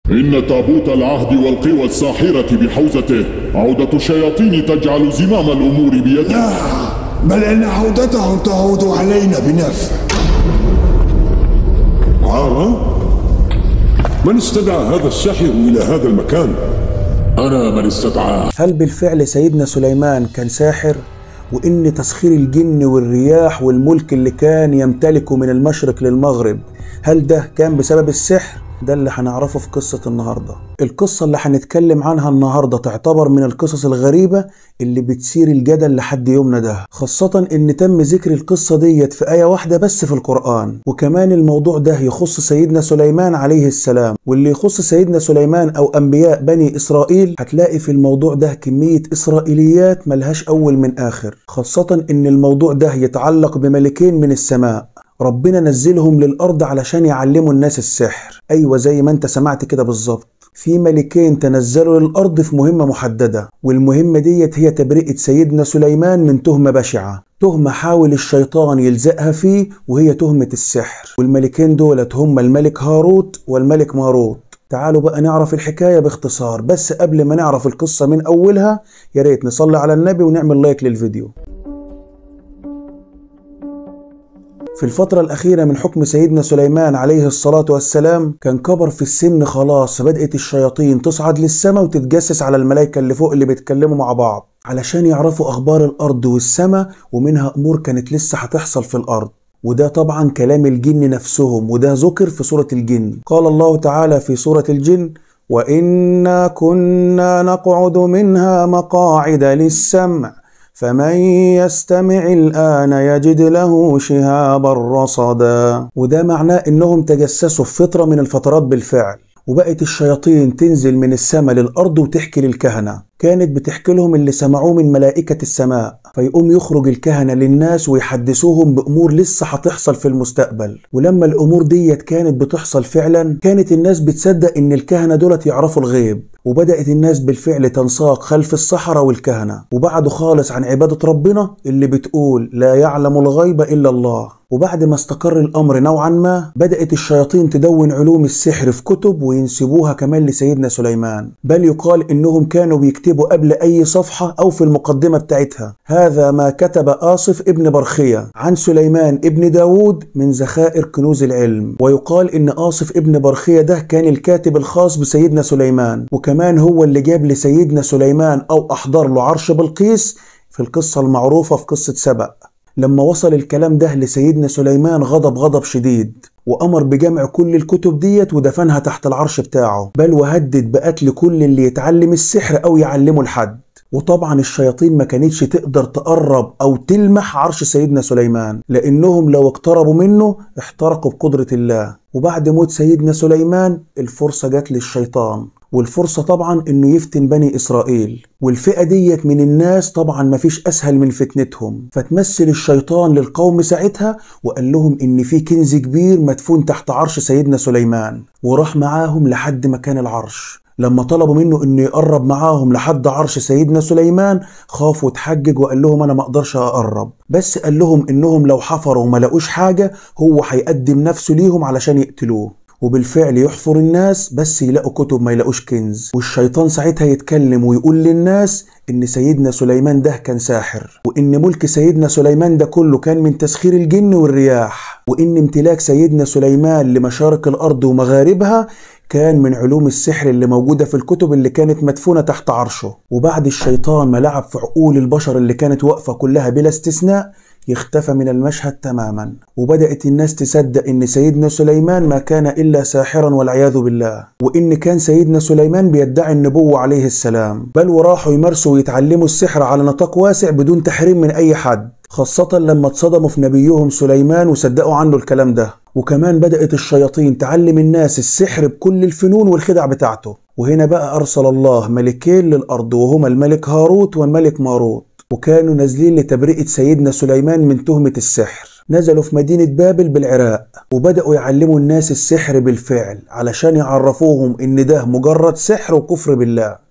إن تابوت العهد والقوى الساحرة بحوزته عودة الشياطين تجعل زمام الأمور بيده لا بل إن عودتهم تعود علينا بنفع ها؟ من استدعى هذا الساحر إلى هذا المكان؟ أنا من استدعاه هل بالفعل سيدنا سليمان كان ساحر وإن تسخير الجن والرياح والملك اللي كان يمتلكه من المشرق للمغرب هل ده كان بسبب السحر؟ ده اللي هنعرفه في قصة النهاردة القصة اللي هنتكلم عنها النهاردة تعتبر من القصص الغريبة اللي بتثير الجدل لحد يومنا ده خاصة ان تم ذكر القصة ديت في آية واحدة بس في القرآن وكمان الموضوع ده يخص سيدنا سليمان عليه السلام واللي يخص سيدنا سليمان او انبياء بني اسرائيل هتلاقي في الموضوع ده كمية اسرائيليات ملهاش اول من اخر خاصة ان الموضوع ده يتعلق بملكين من السماء ربنا نزلهم للأرض علشان يعلموا الناس السحر أيوة زي ما أنت سمعت كده بالظبط في ملكين تنزلوا للأرض في مهمة محددة والمهمة ديت هي تبرئة سيدنا سليمان من تهمة بشعة تهمة حاول الشيطان يلزقها فيه وهي تهمة السحر والملكين دولت هما الملك هاروت والملك ماروت تعالوا بقى نعرف الحكاية باختصار بس قبل ما نعرف القصة من أولها يا ريت نصلي على النبي ونعمل لايك للفيديو في الفترة الأخيرة من حكم سيدنا سليمان عليه الصلاة والسلام كان كبر في السن خلاص فبدأت الشياطين تصعد للسماء وتتجسس على الملائكة اللي فوق اللي بيتكلموا مع بعض علشان يعرفوا أخبار الأرض والسماء ومنها أمور كانت لسه هتحصل في الأرض وده طبعا كلام الجن نفسهم وده ذكر في سورة الجن قال الله تعالى في سورة الجن وإنا كنا نقعد منها مقاعد للسمع فمن يستمع الآن يجد له شهابا رصدا وده معناه إنهم تجسسوا في فترة من الفترات بالفعل وبقت الشياطين تنزل من السماء للأرض وتحكي للكهنة كانت بتحكي لهم اللي سمعوه من ملائكة السماء فيقوم يخرج الكهنة للناس ويحدثوهم بأمور لسه هتحصل في المستقبل ولما الأمور ديت كانت بتحصل فعلا كانت الناس بتصدق إن الكهنة دولت يعرفوا الغيب وبدأت الناس بالفعل تنساق خلف الصحراء والكهنة وبعدوا خالص عن عبادة ربنا اللي بتقول لا يعلم الغيب إلا الله وبعد ما استقر الأمر نوعا ما بدأت الشياطين تدون علوم السحر في كتب وينسبوها كمان لسيدنا سليمان بل يقال إنهم كانوا بيكتبوا قبل أي صفحة أو في المقدمة بتاعتها هذا ما كتب آصف ابن برخية عن سليمان ابن داود من ذخائر كنوز العلم ويقال إن آصف ابن برخية ده كان الكاتب الخاص بسيدنا سليمان وكمان هو اللي جاب لسيدنا سليمان أو أحضر له عرش بلقيس في القصة المعروفة في قصة سبأ لما وصل الكلام ده لسيدنا سليمان غضب غضب شديد وأمر بجمع كل الكتب ديت ودفنها تحت العرش بتاعه بل وهدد بقتل كل اللي يتعلم السحر أو يعلمه لحد وطبعا الشياطين ما كانتش تقدر تقرب أو تلمح عرش سيدنا سليمان لأنهم لو اقتربوا منه احترقوا بقدرة الله وبعد موت سيدنا سليمان الفرصة جت للشيطان والفرصة طبعا انه يفتن بني اسرائيل والفئة ديت من الناس طبعا مفيش اسهل من فتنتهم فتمثل الشيطان للقوم ساعتها وقال لهم ان في كنز كبير مدفون تحت عرش سيدنا سليمان وراح معاهم لحد مكان العرش لما طلبوا منه انه يقرب معاهم لحد عرش سيدنا سليمان خاف وتحجج وقال لهم انا ما اقدرش اقرب بس قال لهم انهم لو حفروا وما لقوش حاجه هو هيقدم نفسه ليهم علشان يقتلوه وبالفعل يحفر الناس بس يلاقوا كتب ما يلاقوش كنز والشيطان ساعتها يتكلم ويقول للناس ان سيدنا سليمان ده كان ساحر وان ملك سيدنا سليمان ده كله كان من تسخير الجن والرياح وان امتلاك سيدنا سليمان لمشارق الارض ومغاربها كان من علوم السحر اللي موجودة في الكتب اللي كانت مدفونة تحت عرشه وبعد الشيطان ما لعب في عقول البشر اللي كانت واقفة كلها بلا استثناء يختفى من المشهد تماما وبدأت الناس تصدق ان سيدنا سليمان ما كان الا ساحرا والعياذ بالله وان كان سيدنا سليمان بيدعي النبوة عليه السلام بل وراحوا يمارسوا ويتعلموا السحر على نطاق واسع بدون تحريم من اي حد خاصة لما اتصدموا في نبيهم سليمان وصدقوا عنه الكلام ده وكمان بدأت الشياطين تعلم الناس السحر بكل الفنون والخدع بتاعته وهنا بقى أرسل الله ملكين للأرض وهما الملك هاروت والملك ماروت وكانوا نازلين لتبرئة سيدنا سليمان من تهمة السحر نزلوا في مدينة بابل بالعراق وبدأوا يعلموا الناس السحر بالفعل علشان يعرفوهم إن ده مجرد سحر وكفر بالله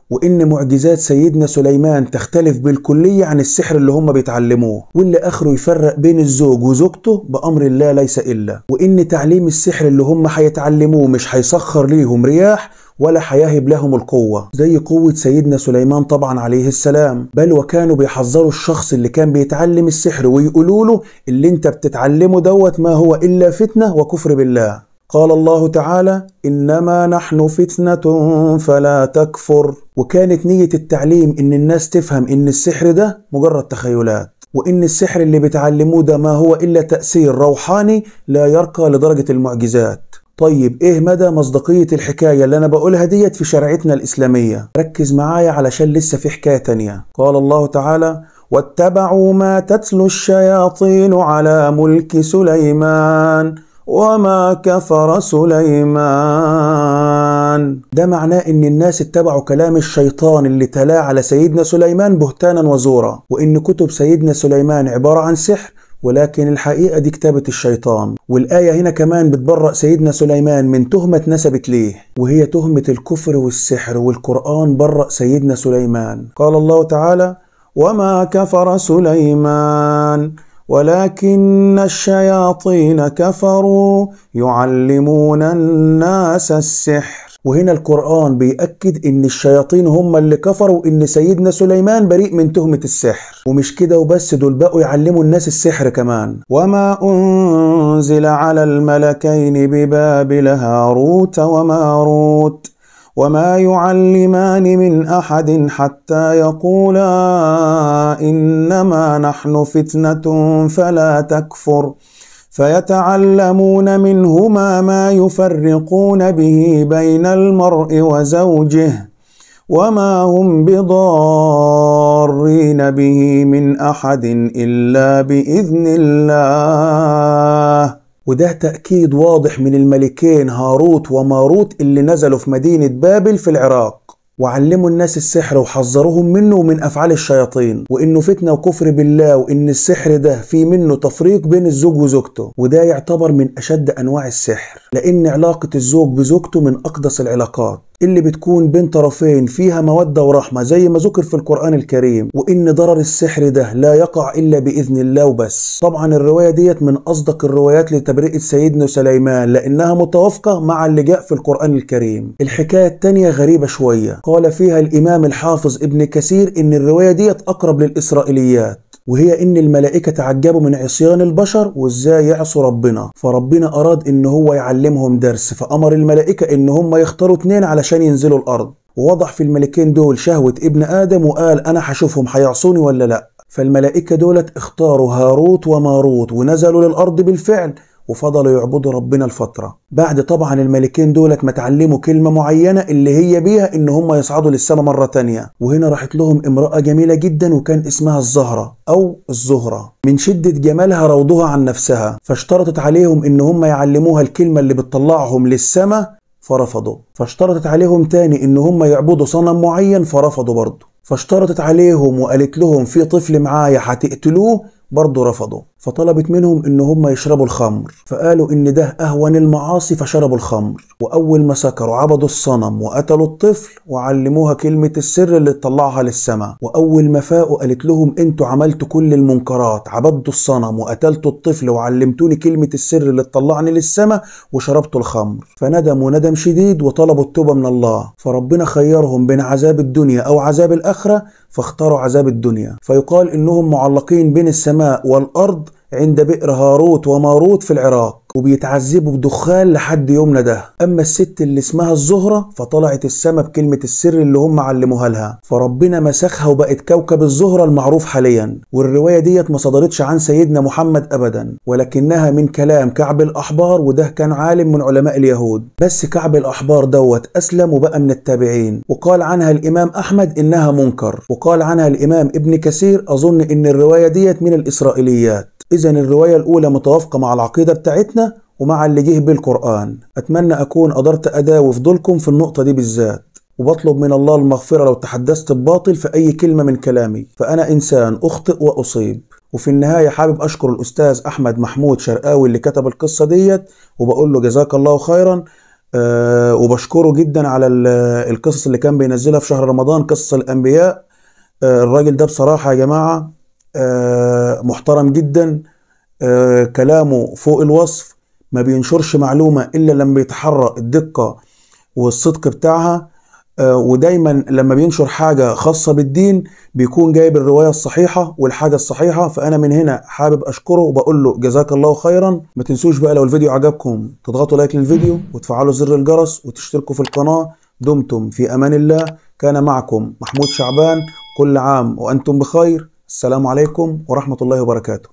وإن معجزات سيدنا سليمان تختلف بالكلية عن السحر اللي هم بيتعلموه واللي آخره يفرق بين الزوج وزوجته بأمر الله ليس إلا وإن تعليم السحر اللي هم هيتعلموه مش هيسخر ليهم رياح ولا هيهب لهم القوة زي قوة سيدنا سليمان طبعا عليه السلام بل وكانوا بيحذروا الشخص اللي كان بيتعلم السحر ويقولوا له اللي انت بتتعلمه دوت ما هو إلا فتنة وكفر بالله قال الله تعالى إنما نحن فتنة فلا تكفر وكانت نية التعليم إن الناس تفهم إن السحر ده مجرد تخيلات وإن السحر اللي بيتعلموه ده ما هو إلا تأثير روحاني لا يرقى لدرجة المعجزات طيب ايه مدى مصداقية الحكاية اللي انا بقولها ديت في شريعتنا الاسلامية ركز معايا علشان لسه في حكاية تانية قال الله تعالى واتبعوا ما تتلو الشياطين على ملك سليمان وما كفر سليمان ده معناه ان الناس اتبعوا كلام الشيطان اللي تلاه على سيدنا سليمان بهتانا وزورا وان كتب سيدنا سليمان عبارة عن سحر ولكن الحقيقة دي كتابة الشيطان والآية هنا كمان بتبرأ سيدنا سليمان من تهمة نسبت ليه وهي تهمة الكفر والسحر والقرآن برأ سيدنا سليمان قال الله تعالى وما كفر سليمان ولكن الشياطين كفروا يعلمون الناس السحر وهنا القرآن بيأكد إن الشياطين هم اللي كفروا إن سيدنا سليمان بريء من تهمة السحر ومش كده وبس دول بقوا يعلموا الناس السحر كمان وما أنزل على الملكين ببابل هاروت وماروت وما يعلمان من أحد حتى يقولا إنما نحن فتنة فلا تكفر فيتعلمون منهما ما يفرقون به بين المرء وزوجه وما هم بضارين به من احد الا باذن الله وده تاكيد واضح من الملكين هاروت وماروت اللي نزلوا في مدينه بابل في العراق وعلموا الناس السحر وحذروهم منه ومن افعال الشياطين وانه فتنه وكفر بالله وان السحر ده في منه تفريق بين الزوج وزوجته وده يعتبر من اشد انواع السحر لان علاقه الزوج بزوجته من اقدس العلاقات اللي بتكون بين طرفين فيها مودة ورحمة زي ما ذكر في القرآن الكريم وإن ضرر السحر ده لا يقع إلا بإذن الله وبس طبعا الرواية ديت من أصدق الروايات لتبرئة سيدنا سليمان لأنها متوافقة مع اللي جاء في القرآن الكريم الحكاية التانية غريبة شوية قال فيها الإمام الحافظ ابن كثير إن الرواية ديت أقرب للإسرائيليات وهي ان الملائكه تعجبوا من عصيان البشر وازاي يعصوا ربنا فربنا اراد ان هو يعلمهم درس فامر الملائكه ان هم يختاروا اتنين علشان ينزلوا الارض ووضع في الملكين دول شهوه ابن ادم وقال انا هشوفهم هيعصوني ولا لا فالملائكه دولت اختاروا هاروت وماروت ونزلوا للارض بالفعل وفضلوا يعبدوا ربنا الفترة بعد طبعا الملكين دولت ما اتعلموا كلمة معينة اللي هي بيها ان هم يصعدوا للسماء مرة تانية وهنا راحت لهم امرأة جميلة جدا وكان اسمها الزهرة او الزهرة من شدة جمالها روضها عن نفسها فاشترطت عليهم ان هم يعلموها الكلمة اللي بتطلعهم للسماء فرفضوا فاشترطت عليهم تاني ان هم يعبدوا صنم معين فرفضوا برضه فاشترطت عليهم وقالت لهم في طفل معايا هتقتلوه برضه رفضوا فطلبت منهم ان هم يشربوا الخمر فقالوا ان ده اهون المعاصي فشربوا الخمر واول ما سكروا عبدوا الصنم وقتلوا الطفل وعلموها كلمة السر اللي تطلعها للسماء واول ما فاقوا قالت لهم انتوا عملتوا كل المنكرات عبدتوا الصنم وقتلتوا الطفل وعلمتوني كلمة السر اللي تطلعني للسماء وشربتوا الخمر فندموا ندم شديد وطلبوا التوبة من الله فربنا خيرهم بين عذاب الدنيا او عذاب الاخرة فاختاروا عذاب الدنيا فيقال انهم معلقين بين السماء والارض عند بئر هاروت وماروت في العراق وبيتعذبوا بدخان لحد يومنا ده اما الست اللي اسمها الزهرة فطلعت السما بكلمة السر اللي هم علموها لها فربنا مسخها وبقت كوكب الزهرة المعروف حاليا والرواية ديت ما صدرتش عن سيدنا محمد ابدا ولكنها من كلام كعب الاحبار وده كان عالم من علماء اليهود بس كعب الاحبار دوت اسلم وبقى من التابعين وقال عنها الامام احمد انها منكر وقال عنها الامام ابن كثير اظن ان الرواية ديت من الاسرائيليات إذا الرواية الأولى متوافقة مع العقيدة بتاعتنا ومع اللي جه بالقرآن أتمنى أكون قدرت أداوي فضولكم في النقطة دي بالذات وبطلب من الله المغفرة لو تحدثت بباطل في أي كلمة من كلامي فأنا إنسان أخطئ وأصيب وفي النهاية حابب أشكر الأستاذ أحمد محمود شرقاوي اللي كتب القصة ديت وبقول له جزاك الله خيرا آه وبشكره جدا على ال- القصص اللي كان بينزلها في شهر رمضان قصص الأنبياء آه الراجل ده بصراحة يا جماعة آه محترم جدا آه كلامه فوق الوصف ما بينشرش معلومة إلا لما بيتحرى الدقة والصدق بتاعها آه، ودايما لما بينشر حاجة خاصة بالدين بيكون جايب الرواية الصحيحة والحاجة الصحيحة فأنا من هنا حابب أشكره وبقول له جزاك الله خيرا ما تنسوش بقى لو الفيديو عجبكم تضغطوا لايك للفيديو وتفعلوا زر الجرس وتشتركوا في القناة دمتم في أمان الله كان معكم محمود شعبان كل عام وأنتم بخير السلام عليكم ورحمة الله وبركاته